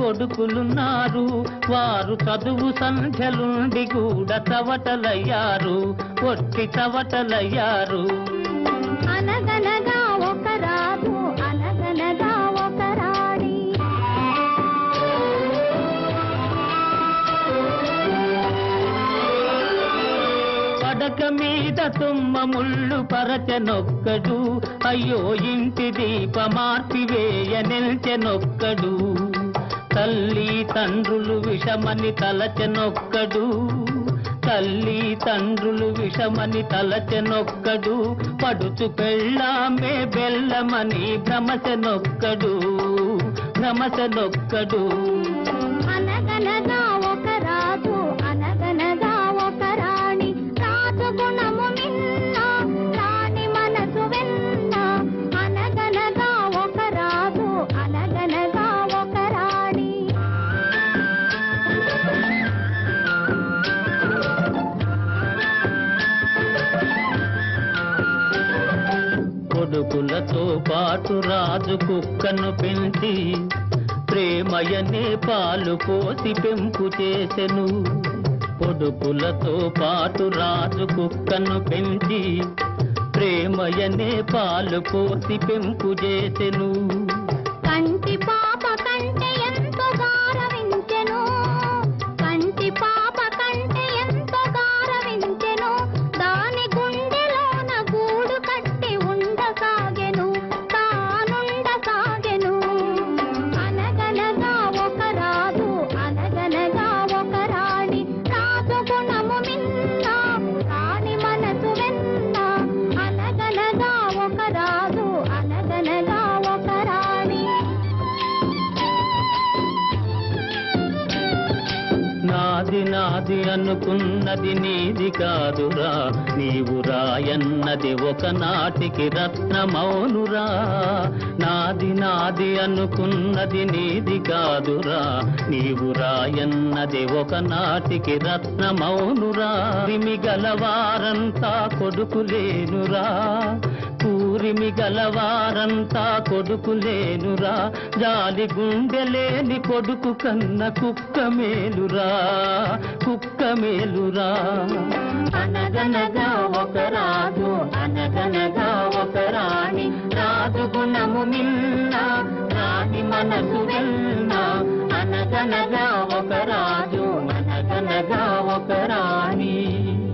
కొడుకులున్నారు వారు చదువు సంఖ్యలుండి కూడా చవటలయ్యారు ఒట్టి చవటలయ్యారు అనగనగా ఒక రాజు అనగనగా ఒక రాణి పడక మీద తుమ్మ ముళ్ళు పరచనొక్కడు అయ్యో ఇంటి దీప మార్పివేయ నిల్చెనొక్కడు తల్లి తండ్రులు విషమని తలచెనొక్కడు తల్లి తండ్రులు విషమని తలచెనొక్కడు పడుచు పెళ్ళామే బెల్లమని భ్రమసెనొక్కడు భ్రమసెనొక్కడు అనగనగా ఒక రాజు అనగనగా ఒక రాణి రాజు గుణము మిన్న రాణి మనసు వెన్న అనగనగా ఒక రాజు అనగనగా ఒక రాణి కొడుకులతో పాటు రాజు కుక్కను పెంచి ప్రేమయనే పాలు పోసి పెంపు చేసెను కొడుకులతో పాటు రాజు కుక్కను పెంచి ప్రేమయనే పాలు పోసి పెంపు చేసెను కంటి పాప కంటే ఎంతో గారవించెను కంటి పాప కంటే ఎంతో గారవించెను దాని గుండెలోన గూడు కట్టి ఉండసాగెను తానుండసాగెను అనగనగా ఒక రాజు అనగనగా ఒక రాణి రాజు గుణము మిన్న రాణి మనసు వెన్న అనగనగా ఒక రాజు అనగనగా ఒక రాణి నాది నాది అనుకున్నది నీది కాదురా నీవు రాయన్నది ఒకనాటికి రత్నమౌనురా నాది నాది అనుకున్నది నీది కాదురా నీవు రాయన్నది ఒకనాటికి రత్నమౌనురా రిమి గలవారంతా కొడుకులేనురా పూరిమి గలవారంతా కొడుకులేనురా జాలి గుండెలేని కొడుకు కన్న కుక్క మేలురా కుక్క మేలురా అనగనగా ఒక రాజు అనగనగా ఒక రాణి రాజు గుణము మిన్న రాణి మనసు వెన్న అనగనగా ఒక రాజు అనగనగా ఒక రాణి